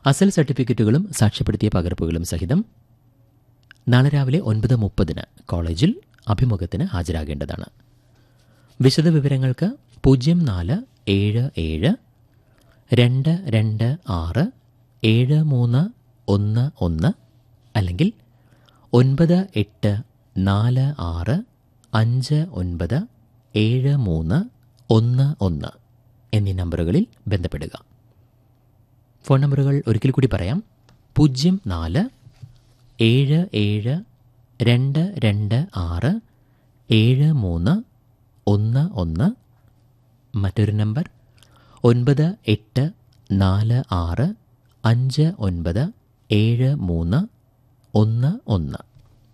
അസൽ സർട്ടിഫിക്കറ്റുകളും സാക്ഷ്യപ്പെടുത്തിയ പകർപ്പുകളും സഹിതം നാളെ രാവിലെ ഒൻപത് മുപ്പതിന് കോളേജിൽ അഭിമുഖത്തിന് ഹാജരാകേണ്ടതാണ് വിശദവിവരങ്ങൾക്ക് പൂജ്യം നാല് ഏഴ് ഏഴ് രണ്ട് രണ്ട് ആറ് ഏഴ് മൂന്ന് ഒന്ന് ഒന്ന് അല്ലെങ്കിൽ ഒൻപത് എട്ട് നാല് ആറ് അഞ്ച് ഒൻപത് ഏഴ് മൂന്ന് ഒന്ന് ഒന്ന് എന്നീ നമ്പറുകളിൽ ബന്ധപ്പെടുക ഫോൺ നമ്പറുകൾ ഒരിക്കൽ കൂടി പറയാം പൂജ്യം നാല് ഏഴ് ഏഴ് രണ്ട് രണ്ട് ആറ് ഏഴ് മൂന്ന് ഒന്ന് ഒന്ന് മറ്റൊരു നമ്പർ ഒൻപത് എട്ട് നാല് ആറ് അഞ്ച് ഒൻപത് ഏഴ് മൂന്ന് ഒന്ന് ഒന്ന്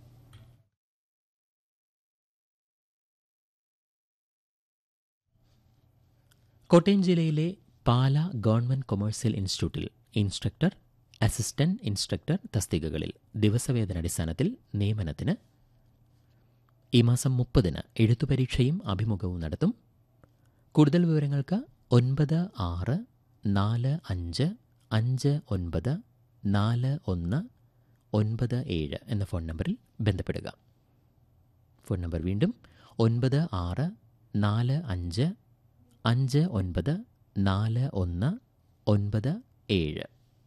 കോട്ടയം ജില്ലയിലെ പാല ഗവൺമെന്റ് കൊമേഴ്സ്യൽ ഇൻസ്റ്റിറ്റ്യൂട്ടിൽ ഇൻസ്ട്രക്ടർ അസിസ്റ്റന്റ് ഇൻസ്ട്രക്ടർ തസ്തികകളിൽ ദിവസവേതനടിസ്ഥാനത്തിൽ നിയമനത്തിന് ഈ മാസം മുപ്പതിന് എഴുത്തുപരീക്ഷയും അഭിമുഖവും നടത്തും കൂടുതൽ വിവരങ്ങൾക്ക് ഒൻപത് ആറ് നാല് അഞ്ച് അഞ്ച് ഒൻപത് നാല് ഒന്ന് ഒൻപത് ഏഴ് എന്ന ഫോൺ നമ്പറിൽ ബന്ധപ്പെടുക ഫോൺ നമ്പർ വീണ്ടും ഒൻപത് ആറ് നാല് അഞ്ച് അഞ്ച് ഒൻപത് നാല് ഒന്ന് ഒൻപത് ഏഴ്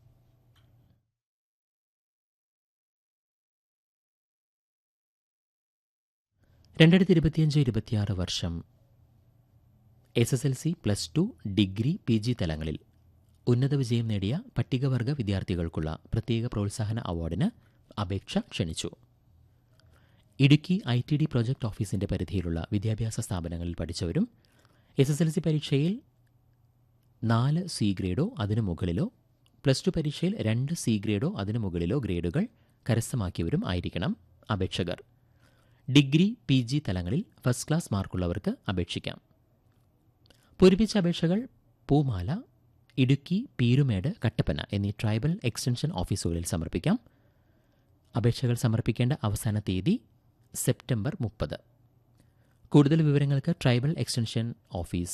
രണ്ടായിരത്തി ഇരുപത്തിയഞ്ച് ഇരുപത്തിയാറ് വർഷം S S L C plus two degree P G തലങ്ങളിൽ ഉന്നത വിജയം നേടിയ പട്ടികവർഗ വിദ്യാർത്ഥികൾക്കുള്ള പ്രത്യേക പ്രോത്സാഹന അവാർഡിന് അപേക്ഷ ക്ഷണിച്ചു Idukki I T D project ഓഫീസിന്റെ പരിധിയിലുള്ള വിദ്യാഭ്യാസ സ്ഥാപനങ്ങളിൽ പഠിച്ചവരും എസ് എസ് എൽ സി പരീക്ഷയിൽ നാല് സി ഗ്രേഡോ അതിനു മുകളിലോ പ്ലസ് ടു പരീക്ഷയിൽ രണ്ട് സി ഗ്രേഡോ അതിനു മുകളിലോ ഗ്രേഡുകൾ കരസ്ഥമാക്കിയവരും ആയിരിക്കണം അപേക്ഷകർ ഡിഗ്രി പി ജി തലങ്ങളിൽ ഫസ്റ്റ് ക്ലാസ് മാർക്കുള്ളവർക്ക് അപേക്ഷിക്കാം പൂരിപ്പിച്ച അപേക്ഷകൾ പൂമാല ഇടുക്കി പീരുമേട് കട്ടപ്പന എന്നീ ട്രൈബൽ എക്സ്റ്റൻഷൻ ഓഫീസുകളിൽ സമർപ്പിക്കാം അപേക്ഷകൾ സമർപ്പിക്കേണ്ട അവസാന തീയതി സെപ്റ്റംബർ മുപ്പത് കൂടുതൽ വിവരങ്ങൾക്ക് ട്രൈബൽ എക്സ്റ്റൻഷൻ ഓഫീസ്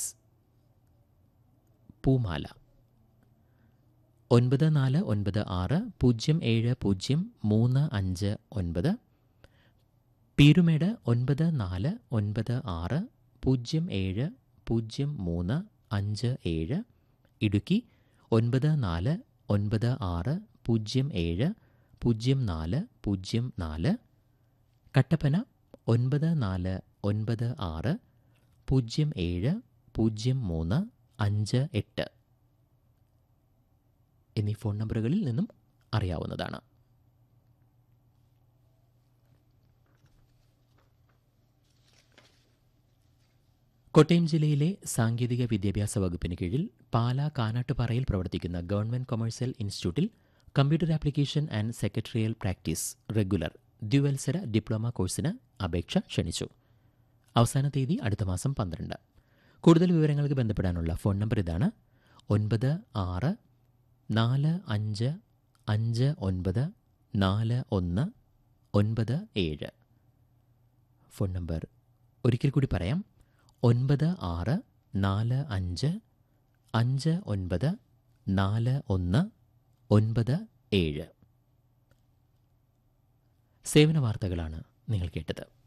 പൂമാല ഒൻപത് നാല് ഒൻപത് ആറ് പൂജ്യം ഏഴ് പൂജ്യം മൂന്ന് അഞ്ച് ഒൻപത് പീരുമേട് ഒൻപത് നാല് ഒൻപത് ആറ് പൂജ്യം ഏഴ് പൂജ്യം മൂന്ന് അഞ്ച് ഏഴ് ഇടുക്കി ഒൻപത് നാല് ഒൻപത് ആറ് പൂജ്യം ഏഴ് പൂജ്യം നാല് പൂജ്യം നാല് കട്ടപ്പന ഒൻപത് നാല് ഒൻപത് ആറ് പൂജ്യം ഏഴ് പൂജ്യം മൂന്ന് അഞ്ച് എട്ട് എന്നീ ഫോൺ നമ്പറുകളിൽ നിന്നും അറിയാവുന്നതാണ് കോട്ടയം ജില്ലയിലെ സാങ്കേതിക വിദ്യാഭ്യാസ വകുപ്പിന് കീഴിൽ പാലാ കാനാട്ടുപാറയിൽ പ്രവർത്തിക്കുന്ന ഗവൺമെന്റ് കൊമേഴ്സ്യൽ ഇൻസ്റ്റിറ്റ്യൂട്ടിൽ computer application and secretarial practice regular ദ്വിവത്സര ഡിപ്ലോമ കോഴ്സിന് അപേക്ഷ ക്ഷണിച്ചു അവസാന തീയതി അടുത്ത മാസം പന്ത്രണ്ട് കൂടുതൽ വിവരങ്ങൾക്ക് ബന്ധപ്പെടാനുള്ള ഫോൺ നമ്പർ ഇതാണ് ഒൻപത് ആറ് നാല് അഞ്ച് അഞ്ച് ഒൻപത് നാല് ഒന്ന് ഒൻപത് ഏഴ് ഫോൺ നമ്പർ ഒരിക്കൽ കൂടി പറയാം ഒൻപത് ആറ് നാല് അഞ്ച് അഞ്ച് ഒൻപത് നാല് ഒന്ന് ഒൻപത് ഏഴ് സേവന വാർത്തകളാണ് നിങ്ങൾ കേട്ടത്